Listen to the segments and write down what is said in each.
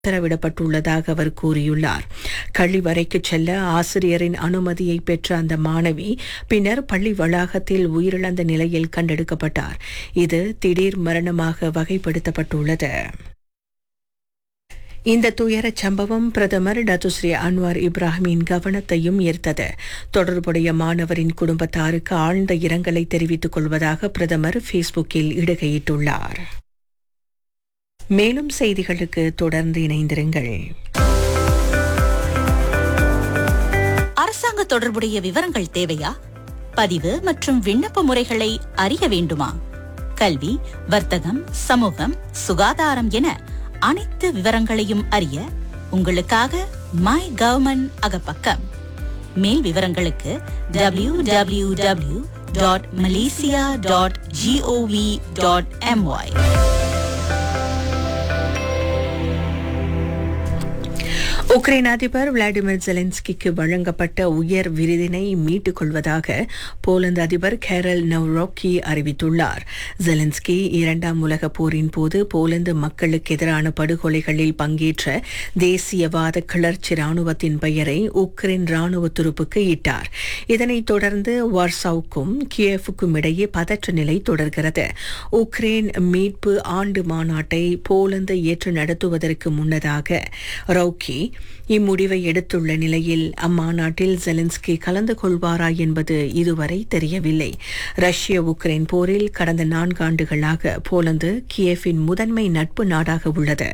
உத்தரவிடப்பட்டுள்ளதாக அவர் கூறியுள்ளார் கழிவறைக்கு செல்ல ஆசிரியரின் அனுமதியை பெற்ற அந்த மாணவி பின்னர் பள்ளி வளாகத்தில் உயிரிழந்த நிலையில் கண்டெடுக்கப்பட்டார் இது திடீர் மரணமாக வகைப்படுத்தப்பட்டுள்ளது இந்த துயரச் சம்பவம் பிரதமர் டத்துஸ்ரீ அன்வார் இப்ராஹிமின் கவனத்தையும் ஈர்த்தது தொடர்புடைய மாணவரின் குடும்பத்தாருக்கு ஆழ்ந்த இரங்கலை தெரிவித்துக் கொள்வதாக பிரதமர் ஃபேஸ்புக்கில் இடுகையிட்டுள்ளார் மேலும் செய்திகளுக்கு தொடர்ந்து இணைந்திருங்கள் அரசாங்க தொடர்புடைய விவரங்கள் தேவையா பதிவு மற்றும் விண்ணப்ப முறைகளை அறிய வேண்டுமா கல்வி வர்த்தகம் சமூகம் சுகாதாரம் என அனைத்து விவரங்களையும் அறிய உங்களுக்காக மை கவர்மெண்ட் அகப்பக்கம் மேல் விவரங்களுக்கு W W W dot Malaysia dot GOV dot MY Ukraine அதிபர் விளாடிமிர் ஜெலன்ஸ்கிக்கு வழங்கப்பட்ட உயர் விருதினை மீட்டுக் கொள்வதாக போலந்து அதிபர் கேரல் நவ்ரோக்கி அறிவித்துள்ளார் ஜெலன்ஸ்கி இரண்டாம் உலகப் போரின் போது போலந்து மக்களுக்கு எதிரான படுகொலைகளில் பங்கேற்ற தேசியவாத கிளர்ச்சி ராணுவத்தின் பெயரை உக்ரைன் ராணுவ துருப்புக்கு இட்டார் இதனைத் தொடர்ந்து வார்சாவுக்கும் கியேவுக்கும் இடையே பதற்ற நிலை தொடர்கிறது உக்ரைன் மீட்பு ஆண்டு மாநாட்டை போலந்து ஏற்று நடத்துவதற்கு முன்னதாக ரவுக்கி இம்முடிவை எடுத்துள்ள நிலையில் அம்மாநாட்டில் ஜெலன்ஸ்கி கலந்து கொள்வாரா என்பது இதுவரை தெரியவில்லை ரஷ்ய உக்ரைன் போரில் கடந்த நான்காண்டுகளாக போலந்து கியேஃபின் முதன்மை நட்பு நாடாக உள்ளது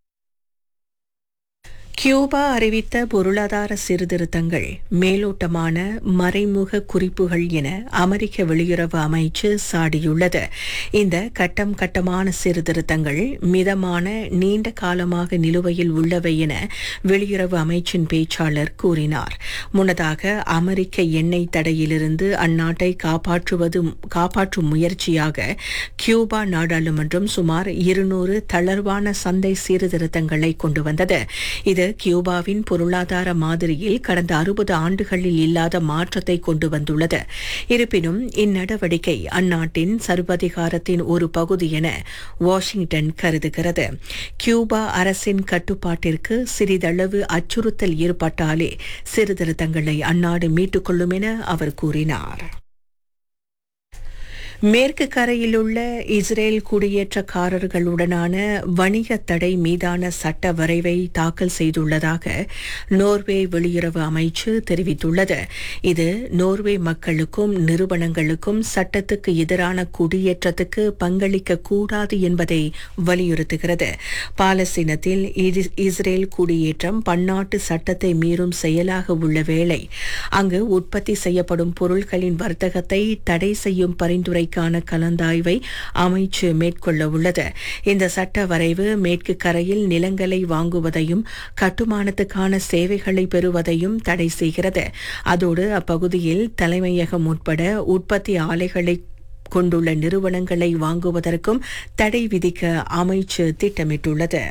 கியூபா அறிவித்த பொருளாதார சீர்திருத்தங்கள் மேலோட்டமான மறைமுக குறிப்புகள் என அமெரிக்க வெளியுறவு அமைச்சு சாடியுள்ளது இந்த கட்டம் கட்டமான சீர்திருத்தங்கள் மிதமான நீண்ட காலமாக நிலுவையில் உள்ளவை என வெளியுறவு அமைச்சின் பேச்சாளர் கூறினார் முன்னதாக அமெரிக்க எண்ணெய் தடையிலிருந்து அந்நாட்டை காப்பாற்றுவது காப்பாற்றும் முயற்சியாக கியூபா நாடாளுமன்றம் சுமார் இருநூறு தளர்வான சந்தை சீர்திருத்தங்களை கொண்டு வந்தது இது கியூபாவின் பொருளாதார மாதிரியில் கடந்த அறுபது ஆண்டுகளில் இல்லாத மாற்றத்தை கொண்டு வந்துள்ளது இருப்பினும் இந்நடவடிக்கை அந்நாட்டின் சர்வதிகாரத்தின் ஒரு பகுதி என வாஷிங்டன் கருதுகிறது கியூபா அரசின் கட்டுப்பாட்டிற்கு சிறிதளவு அச்சுறுத்தல் ஏற்பட்டாலே சீர்திருத்தங்களை அந்நாடு மீட்டுக் கொள்ளும் என அவர் கூறினார் மேற்கு கரையில் உள்ள இஸ்ரேல் குடியேற்றக்காரர்களுடனான வணிக தடை மீதான சட்ட வரைவை தாக்கல் செய்துள்ளதாக நோர்வே வெளியுறவு அமைச்சு தெரிவித்துள்ளது இது நோர்வே மக்களுக்கும் நிறுவனங்களுக்கும் சட்டத்துக்கு எதிரான குடியேற்றத்துக்கு பங்களிக்க கூடாது என்பதை வலியுறுத்துகிறது பாலஸ்தீனத்தில் இஸ்ரேல் குடியேற்றம் பன்னாட்டு சட்டத்தை மீறும் செயலாக உள்ள வேளை அங்கு உற்பத்தி செய்யப்படும் பொருட்களின் வர்த்தகத்தை தடை செய்யும் பரிந்துரை முறைக்கான கலந்தாய்வை அமைச்சு மேற்கொள்ள உள்ளது இந்த சட்ட வரைவு மேற்கு கரையில் நிலங்களை வாங்குவதையும் கட்டுமானத்துக்கான சேவைகளை பெறுவதையும் தடை செய்கிறது அதோடு அப்பகுதியில் தலைமையகம் உட்பட உற்பத்தி ஆலைகளை கொண்டுள்ள நிறுவனங்களை வாங்குவதற்கும் தடை விதிக்க அமைச்சு திட்டமிட்டுள்ளது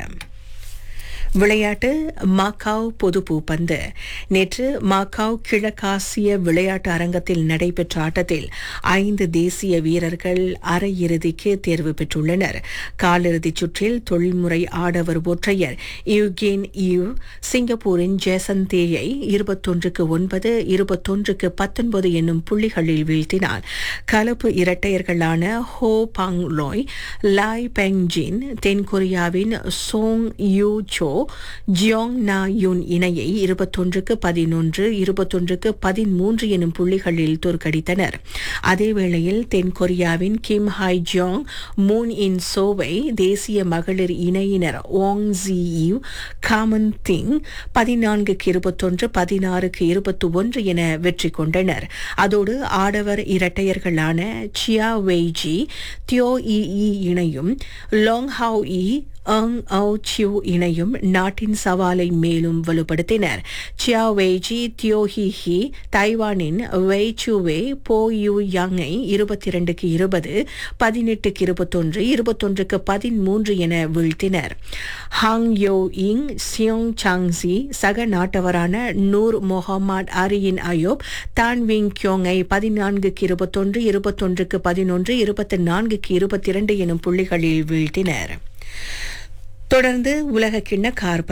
விளையாட்டு மாக்காவ் பொது பூப்பந்து நேற்று மாக்காவ் கிழக்காசிய விளையாட்டு அரங்கத்தில் நடைபெற்ற ஆட்டத்தில் ஐந்து தேசிய வீரர்கள் அரையிறுதிக்கு தேர்வு பெற்றுள்ளனர் காலிறுதிச் சுற்றில் தொழில்முறை ஆடவர் ஒற்றையர் யூகேன் யூ சிங்கப்பூரின் ஜேசன் தேயை இருபத்தொன்றுக்கு ஒன்பது இருபத்தொன்றுக்கு பத்தொன்பது என்னும் புள்ளிகளில் வீழ்த்தினார் கலப்பு இரட்டையர்களான ஹோ பாங் லோய் லாய் பெங் ஜின் தென்கொரியாவின் Chong Yu Cho Jeong Na Yun இணையை இருபத்தொன்றுக்கு பதினொன்று இருபத்தொன்றுக்கு பதிமூன்று எனும் புள்ளிகளில் தோற்கடித்தனர் அதேவேளையில் தென்கொரியாவின் Kim Hye Jeong Moon In சோவை தேசிய மகளிர் இணையினர் Ong Ji Yu Carmen Ting பதினான்குக்கு இருபத்தொன்று பதினாறுக்கு இருபத்தி ஒன்று என வெற்றி கொண்டனர் அதோடு ஆடவர் இரட்டையர்களான சியா வெய்ஜி தியோ இ இணையும் லாங் ஹாவ் இ அங் அவு சியூ இணையும் நாட்டின் சவாலை மேலும் வலுப்படுத்தினர் சியா வெய்ஜி தியோஹி ஹி தைவானின் வெய் சுவே போ யூ யாங்கை இருபத்தி இரண்டுக்கு இருபது பதினெட்டுக்கு இருபத்தொன்று இருபத்தொன்றுக்கு பதிமூன்று என வீழ்த்தினர் ஹாங் யோ இங் சியோங் சாங்ஸி சக நாட்டவரான Nur Muhammad Azriyn Ayob Tan Wee கியோங்கை பதினான்குக்கு இருபத்தொன்று இருபத்தொன்றுக்கு பதினொன்று இருபத்தி நான்குக்கு இருபத்தி இரண்டு எனும் புள்ளிகளில் வீழ்த்தினர் தொடர்ந்து உலக கிண்ண கார்